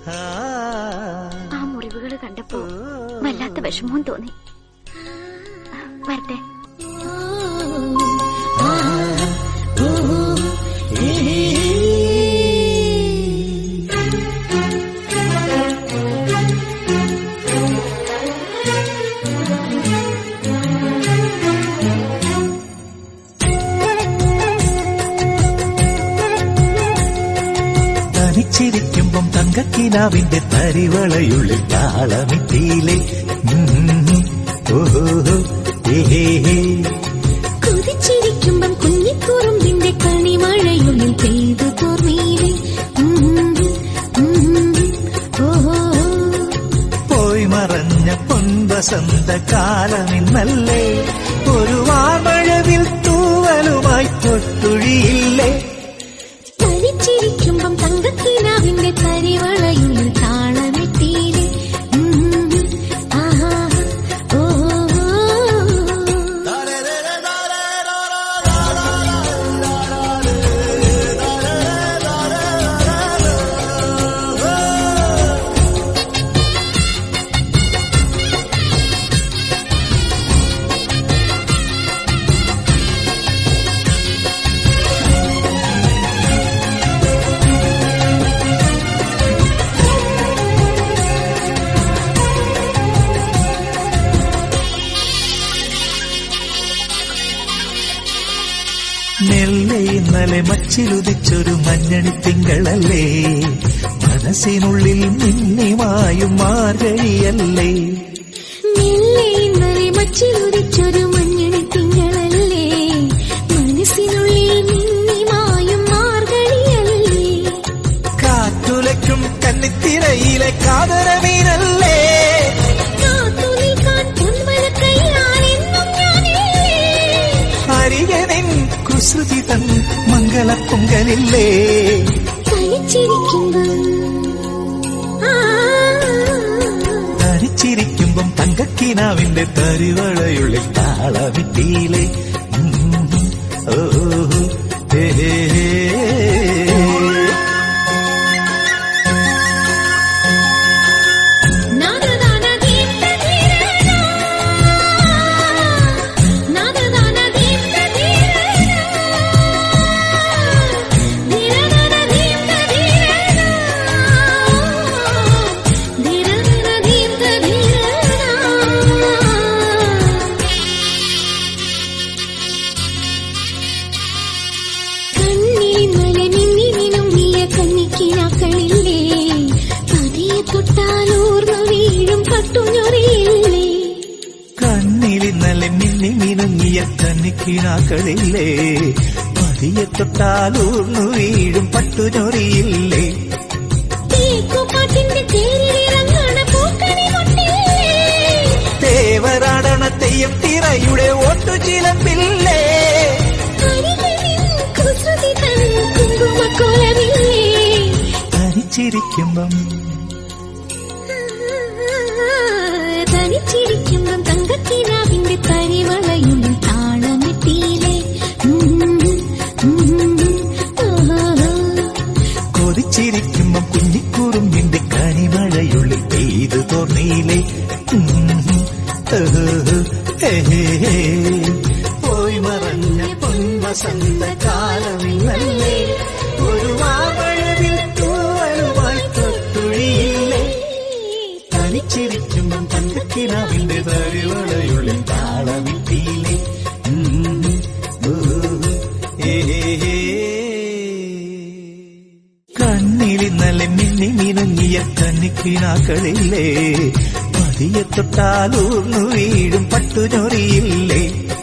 ആ മുറിവുകൾ കണ്ടപ്പോ വല്ലാത്ത വിഷമവും തോന്നി വരട്ടെ തനിച്ചിരിക്കുമ്പം തങ്കക്കിനാവിന്റെ തരിവളയുള്ളിൽ താളമിട്ടിയിലെ ഓഹോ ഏഹേ കുതിച്ചിരിക്കുമ്പം കുഞ്ഞിക്കുറുമ്പിന്റെ കണിമഴയുള്ളിൽ പെയ്തു തോർന്നീലേ പോയി മറഞ്ഞ പൊൻവസന്ത കാലമിന്നല്ലേ ഒരു വാമഴവിൽ തൂവലുമായി തൊട്ടുഴിയില്ലേ തനിച്ചിരിക്കുമ്പം തങ്കക്കിനാവിന്റെ തരിവളയുള്ളിൽ താളമെത്തിയിലേ ആഹാ ഓ മെല്ലെ ഇന്നലെ മച്ചിലുദിച്ചൊരു മഞ്ഞണി തിങ്കളല്ലേ മനസ്സിനുള്ളിൽ മിന്നിമായും മാർഗഴിയല്ലേ മെല്ലെ ഇന്നലെ മച്ചിലുദിച്ചൊരു മഞ്ഞണി തിങ്കളല്ലേ മനസ്സിനുള്ളിൽ മിന്നിമായും മാർഗഴിയല്ലേ കാറ്റുലയ്ക്കും കന്നിത്തിരയിലെ കാതരമീനല്ലേ കാത്തു നിൽക്കാൻ പൊന്മലക്കൈയാണെന്നും ഞാനില്ലേ അരികനിൻ കുസൃതി തൻ മംഗളപ്പൊങ്കലില്ലേ തനിച്ചിരിക്കുമ്പം ആ തരിച്ചിരിക്കുമ്പം തങ്കക്കിനാവിന്റെ തരിവളയുള്ളിൽ താളമിട്ടിയിലെ ഓ ഹേ ഹേ ഹേ. നാദദാന ദീപ്തധീരനാ നാദദാന ദീപ്തധീരനാ ധീരദാന ദീപ്തധീരനാ ധീരദാന ദീപ്തധീരനാ കണ്ണിൽ മിന്നി മിനുങ്ങിയ കന്നിക്കിനാക്കളില്ലേ പതിയെ തൊട്ടാലൂർന്നു വീഴും പട്ടുഞ്ഞൊറിയില്ലേ കണ്ണിലിന്നലെ മിന്നി മിനുങ്ങിയ കന്നിക്കിനാക്കളില്ലേ പതിയെ തൊട്ടാലൂർന്നു വീഴും പട്ടുചൊറിയില്ലേ തേക്കുപാട്ടിന്റെ തേരിലിറങ്ങണ പൂക്കണി മുട്ടില്ലേ തേവരാടണ തെയ്യം തിറയുടെ ഓട്ടുചിലമ്പില്ലേ അരികളിൽ കുസൃതി തൻ കുങ്കുമക്കോലമില്ലേ തനിച്ചിരിക്കുമ്പം തനിച്ചിരിക്കുമ്പം തങ്കക്കിനാവിന്റെ തരിവളയുള്ളിൽ താളമെത്തിയില്ലേ കൊതിച്ചിരിക്കുമ്പം കുഞ്ഞിക്കുറുമ്പിന്റെ കനിമഴയുള്ളിൽ പെയ്തു തോന്നിയില്ലേ പോയി മറഞ്ഞ പൊൻവസന്ത കാലമിന്നല്ലേ ഒരു വാമഴവിൽ തൂവലുമായി തൊട്ടുഴിയില്ലേ തനിച്ചിരിക്കുമ്പം തങ്കക്കിനാവിന്റെ തരിവളയുള്ളിൽ താളമിട്ടിയില്ലേ കണ്ണിലിന്നലെ മിന്നി മിനുങ്ങിയ കന്നിക്കിനാക്കളില്ലേ പതിയെ തൊട്ടാലൂർന്നു വീഴും പട്ടുചൊറിയില്ലേ